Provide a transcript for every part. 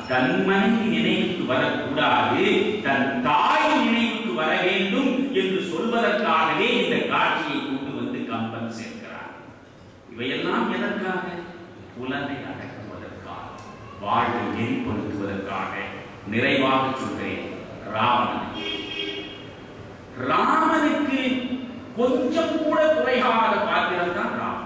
தன் மனைவி நினைவுக்கு வரக்கூடாது தன் தாய் நினைவுக்கு வர வேண்டும் என்று சொல்வதற்காகவே இந்த காட்சியை கொண்டு வந்து கம்பன் சேர்க்கிறார் இவையெல்லாம் எதற்காக புலனை அடக்குவதற்காக வாழ்வை நெறிப்படுத்துவதற்காக நிறைவாக சொல்கிறேன் ராவணன் ராமனுக்கு கொஞ்சம் கூட குறைகாத பாத்திரம் தான் ராமன்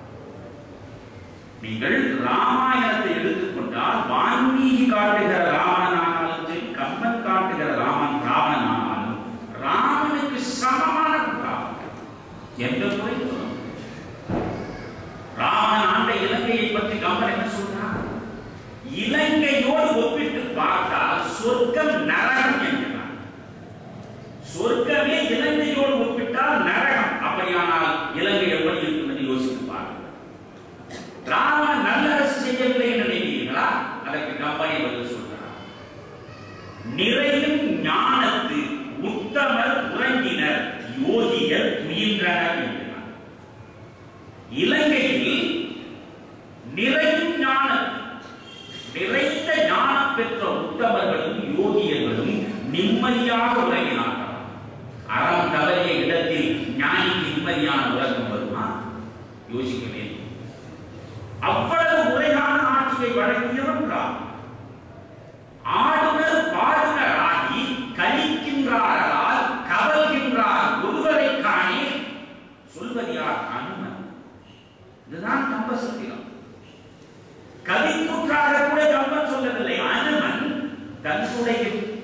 நீங்கள் ராமாயணத்தை எடுத்துக்கொண்டால் வான்மீகி காட்டுகிற ராமனானாலும் சரி கம்பன் காட்டுகிற ராமன் ராவணனானாலும் ராமனுக்கு சமமான ராமன் எந்த குறையும் சொல்ல முடியாது. ராமன் ஆண்ட இலங்கையை பற்றி கம்பன் என்ன சொல்றார் இலங்கையோடு ஒப்பிட்டு பார்த்தால் சொர்க்கம் நரகம் என்கிறார் சொர்க்கமே இலங்கையோடு ஒப்பிட்டால் நரகம் அப்படியானால் இலங்கை எப்படி இருக்கும் என்று யோசித்து பாருங்கள் ராவணன் நல்ல அரசு செய்யவில்லை என்று நினைக்கிறீர்களா அதற்கு கம்பெனி பதில் சொல்கிறார் நிறையும் ஞானத்து உத்தமர் உறங்கினர் யோகிகள் துயின்றனர் என்கிறார் இலங்கையில் நிறையும் ஞானம் நிறைந்த ஞானம் பெற்ற உத்தமர்களும் யோகியர்களும் நிம்மதியாக உறங்கினார்கள் அறம் தவறிய இடத்தில் ஞானிக்கு நிம்மதியான உறக்கம் வருமா யோசிக்க வேண்டும் அவ்வளவு முறையான ஆட்சியை வழங்கியவன் ராம் ஆளுநர் பாடுனர் ஆகி கலிக்கின்றாரால் கவல்கின்றார் ஒருவரை காணே சொல்வது யார் அனுமன் இதுதான் கம்பசத்திரம் கவிக்கூற்றாக கூட கம்பன் சொல்லவில்லை அனுமன் தன்னுடைய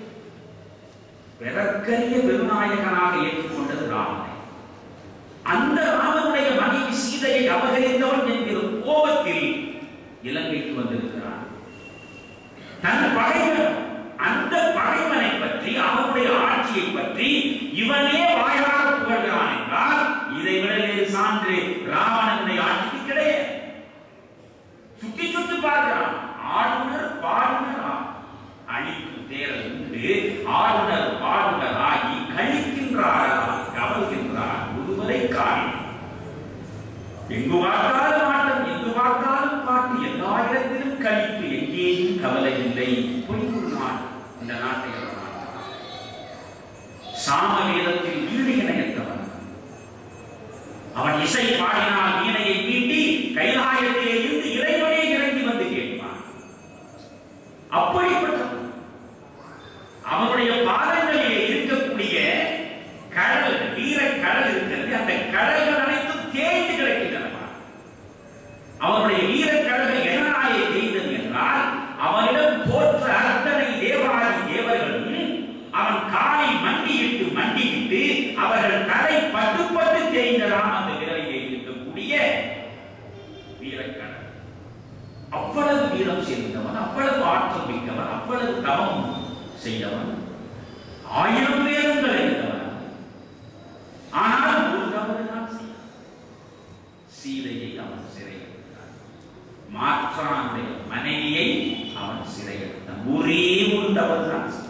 பிறக்கரிய பெருநாயகனாக ஏற்றுக்கொண்டது ராமனை அந்த ராமனுடைய மனைவி சீதையை அபகரித்தவன் என்கிற கோபத்தில் இலங்கைக்கு வந்திருக்கிறான் தன் பகைவன் அந்த பகைவனை பற்றி அவனுடைய ஆட்சியை பற்றி இவனே வாயார புகழ்கிறான் என்றால் இதை விட வேறு சான்று ராவணனுடைய ஆட்சிக்கு கிடையாது சுத்தி சுத்தி பார்க்கிறான் ஆளுநர் பாடுனர் ஆ- அழிக்கு தேரல் உண்டு ஆளுநர் பாடுனர் ஆகி கழிக்கின்றாரா கவல்கின்றார் ஒருவரை காணி எங்கு பார்த்தாலும் ஆட்டம் எங்கு பார்த்தாலும் பாட்டு எல்லா இடத்திலும் கழிப்பு எங்கேயும் கவலை இல்லை பொய்குள் நாடு இந்த நாட்டை அவர் ஆண்டார். சாமவேதத்தில் வீடு இணையத்தவன் அவன் இசை பாடினால் வீணையை மீட்டி கைலாயத்திலே இருந்து இறைவனே இறங்கி வந்து கேட்பான் அப்படிப்பட்டவன் அவனுடைய பாதங்களிலே இருக்கக்கூடிய கடல் வீர கடல் இருக்கிறது அந்த கடல்கள் அனைத்தும் தேய்ந்து கிடக்கின்றன அவனுடைய வீர கடல்கள் எதனாலே தேய்ந்தது என்றால் அவனிடம் தோற்ற அத்தனை தேவாதி தேவர்களும் அவன் காலை மண்டியிட்டு மண்டியிட்டு அவர்கள் தலை பட்டு பட்டு தேய்ந்ததாம் அந்த விரலிலே இருக்கக்கூடிய வீரக்கடல் அவ்வளவு வீரம் சேர்ந்தவன் அவ்வளவு ஆற்றல் மிக்கவன் அவ்வளவு தவம் செய்தவன் ஆயிரம் வேதங்கள் அறிந்தவன் ஆனால் ஒரு தவறு தான் செய்தான் சீதையை அவன் சிறையெடுத்தான் மாற்றானுடைய மனைவியை அவன் சிறையெடுத்தான் ஒரே ஒரு தவறு தான் செய்தான்.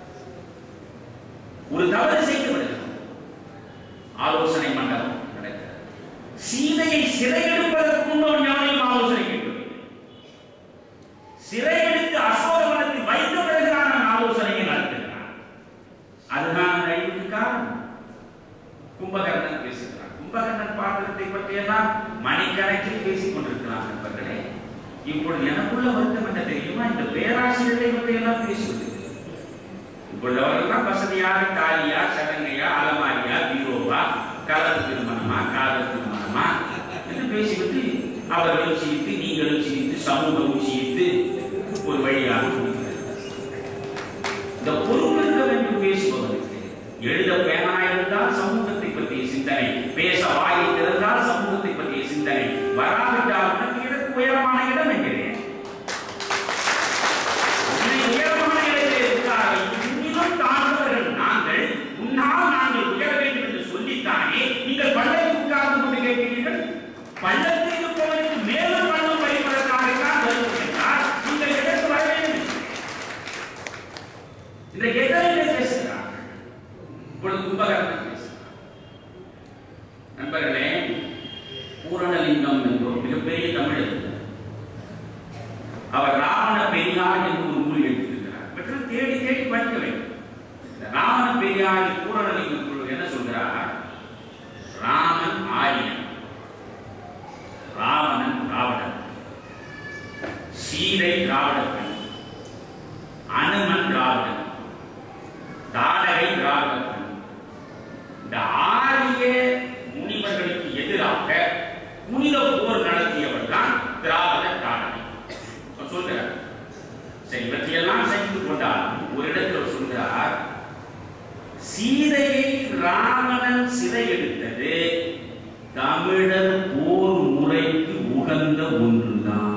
ஒரு தவறு செய்து விடுகிறான் ஆலோசனை மண்டபம் நடக்கிறது சீதையை சிறையெடுப்பதற்கு முன்பு அவன் யாரையும் ஆலோசனை கேட்கவில்லை சிறையெடுத்து அசோகவனத்தில் வைத்த பிறகுதான் அவன் ஆலோசனையை நடத்துகிறான் அதுதான் அந்த அழிவுக்கு காரணம் கும்பகர்ணன் பேசுகிறான் கும்பகர்ணன் பாத்திரத்தை பற்றியெல்லாம் மணிக்கணக்கில் பேசிக் கொண்டிருக்கிறான் நண்பர்களே இப்பொழுது எனக்குள்ள வருத்தம் என்ன தெரியுமா இந்த பேராசிரியரை பற்றி எல்லாம் பேசுவது இப்பொழுதவர்கள்லாம் வசதியாக தாலியா சடங்கையா அலமாரியா பீரோவா கலர் திருமணமா காதல் திருமணமா என்று பேசிவிட்டு அவர்களும் சிரித்து நீங்களும் சிரித்து சமூகமும் சிரித்து ஒரு வழியாக முடிக்கிறது. இந்த பொறுப்பு இருக்க வேண்டும் பேசுபவருக்கு எழுத பேனா இருந்தால் சமூகத்தை பற்றிய சிந்தனை பேச வாயை திறந்தால் சமூகத்தை பற்றிய சிந்தனை வராவிட்டால் உனக்கு எனக்கு உயரமான இடம் என்கிறேன் உன்னை உயரமான இடத்திலே இருக்கிறார்கள் இன்னும் தாழ்ந்தவர்கள் நாங்கள் உன்னால் நாங்கள் உயர வேண்டும் என்று சொல்லித்தானே நீங்கள் பள்ளத்தில் உட்கார்ந்து கொண்டு கேட்கிறீர்கள் பள்ளத்தில் இருப்பவனுக்கு மேலும் பள்ளம் வைப்பதற்காகத்தான் வருவது என்றால் நீங்கள் எதற்கு வர வேண்டும் தேடி தேடி படிக்க வேண்டும் இந்த ராமன பெரியாரி பூரணலிங்க குழு என்ன சொல்கிறார் ராமன் ஆரியன் ராவணன் ராவணன் சீதை திராவிட பெண் அனுமன் திராவிடன் தாடகை திராவிட பெண் இந்த ஆரிய முனிவர்களுக்கு எதிராக புனித போர் நடத்தியவர் தான் திராவிட தாடகை அவர் சொல்கிறார் சரி இவற்றையெல்லாம் சகித்து கொண்டாலும் ஒரு இடத்தில் அவர் சொல்கிறார் சீதையை ராவணன் சிறையெடுத்தது தமிழர் போர் முறைக்கு உகந்த ஒன்றுதான்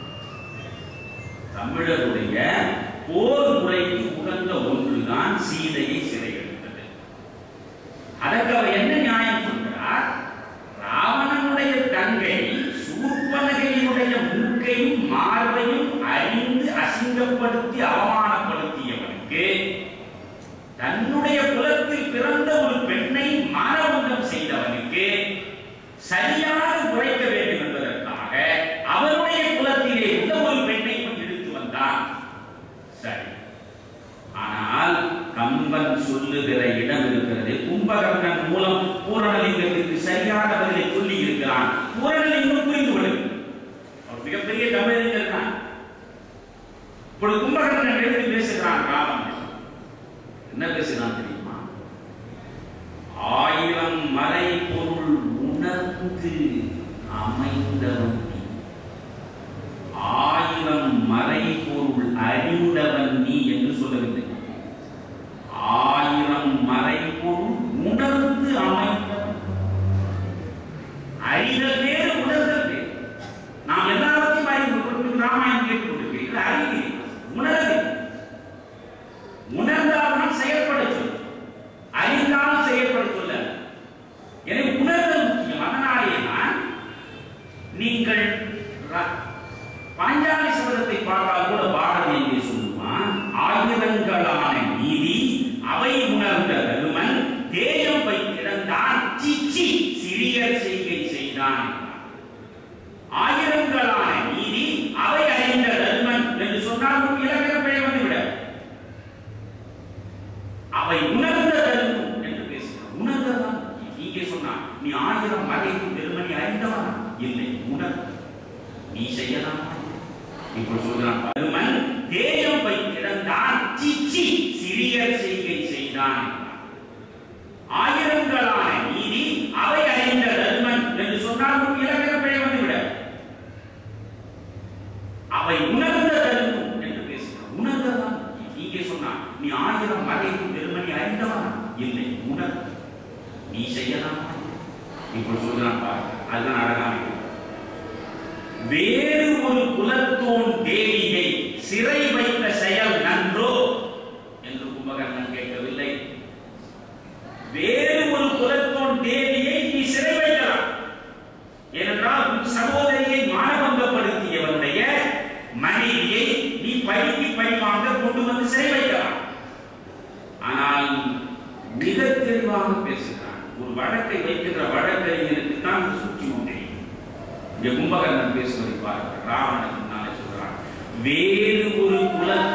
தமிழருடைய போர் முறைக்கு உகந்த ஒன்றுதான் சீதையை சிறையெடுத்தது அதற்கு அவர் என்ன நியாயம் சொல்கிறார் ராவணனுடைய தங்கை சூர்பனகையினுடைய மூக்கையும் மார்பையும் அறிந்து அசிங்கப்படுத்தி அவமானப்படுத்தியவனுக்கு தன்னுடைய குலத்தில் பிறந்த ஒரு பெண்ணை மானபங்கம் செய்தவனுக்கு சரியாக உரைக்க வேண்டும் என்பதற்காக அவருடைய குலத்திலே உள்ள ஒரு பெண்ணை எடுத்து வந்தான் சரி ஆனால் கம்பன் சொல்லுகிற இடம் இருக்கிறது கும்பகர்ணன் மூலம் பூரணலிங்கத்திற்கு சரியான பதிலை சொல்லி இருக்கிறான் பூரணலிங்கம் புரிந்து கொள்ளும் அவர் மிகப்பெரிய தமிழறிஞர் தான் இப்பொழுது கும்பகர்ணன் எழுதி பேசுகிறான் ராமன் என்ன பேசுகிறான் தெரியுமா ஆயிரம் மறை பொருள் உணர்ந்து அமைந்தவன் நீ. ஆயிரம் மறை பொருள் அறிந்தவன் நீ என்று சொல்லவில்லை ஆயிரம் மறை பொருள் உணர்ந்து அமைந்தவன் அறிதல் வேறு உணர்தல் வேறு நாம் எல்லாவற்றையும் அறிந்து கொண்டு ராமாயணம் கேட்டுக்கொண்டிருக்கிறீர்கள் அறிகிறீர்கள் உணரவில்லை உணர்ந்தால்தான் செயல்பட சொல் அறிந்தால் செயல்பட சொல்ல எனவே உணர்தல் முக்கியம் அதனாலே தான் நீங்கள் ர- பாஞ்சாலி சபதத்தை பார்த்தால் கூட பாரதி எங்கே சொல்லுவான் ஆயுதங்களான நீதி அவை உணர்ந்த தருமன் தேயம் வைத்திடந்தான் சிச்சி சிறியர் செய்கை செய்தான் என்றான். ஆயிரங்களான நீதி அவை அறிந்த தருமன் என்று சொன்னால் ஒரு இலக்கண பிழை வந்துவிட அவை உணர்ந்த தருமம் என்று பேசுகிறார் உணர்ந்ததான் இங்கே சொன்னான் நீ ஆயிரம் மறைக்கும் பெருமணி அறிந்தவன் இல்லை உணர் நீ செய்யலாம் இப்போ சொல்கிறான் பருமன் தேயம் வைத்திடந்தான் சிச்சி சிறியர் செய்கை செய்தான் என்றான். ஆயிரங்களான நீதி அவை அறிந்த தருமன் என்று சொன்னால் ஒரு இலக்கண பிழை வந்துவிட அவை உணர்ந்த தருமம் என்று பேசுகிறான் உணர்ந்ததான் இங்கே சொன்னான் நீ ஆயிரம் மறைக்கும் பெருமணி அறிந்தவன் இல்லை உணர் நீ செய்யலாம் இப்போ சொல்றான் பாரு அதுதான் அழகான இது. வேறு ஒரு குலத்தோன் தேவியை சிறை வைத்த செயல் நன்றோ என்று கும்பகர்ணன் கேட்கவில்லை வேறு ஒரு குலத்தோன் தேவியை நீ சிறை வைக்கலாம் ஏனென்றால் உன் சகோதரியை மானபங்கப்படுத்தியவனுடைய மனைவியை நீ பழிக்கு பழிவாங்க கொண்டு வந்து சிறை வைக்கலாம் ஆனால் மிக தெளிவாக பேசுகிறான் ஒரு வழக்கை வைக்கின்ற வழக்கறிஞருக்கு தான் இந்த சூட்சுமம் தெரியும் இங்க கும்பகர்ணன் பேசுவதை பாருங்கள் ராவணன் முன்னாலே சொல்றான் வேறு ஒரு குலத்தோன்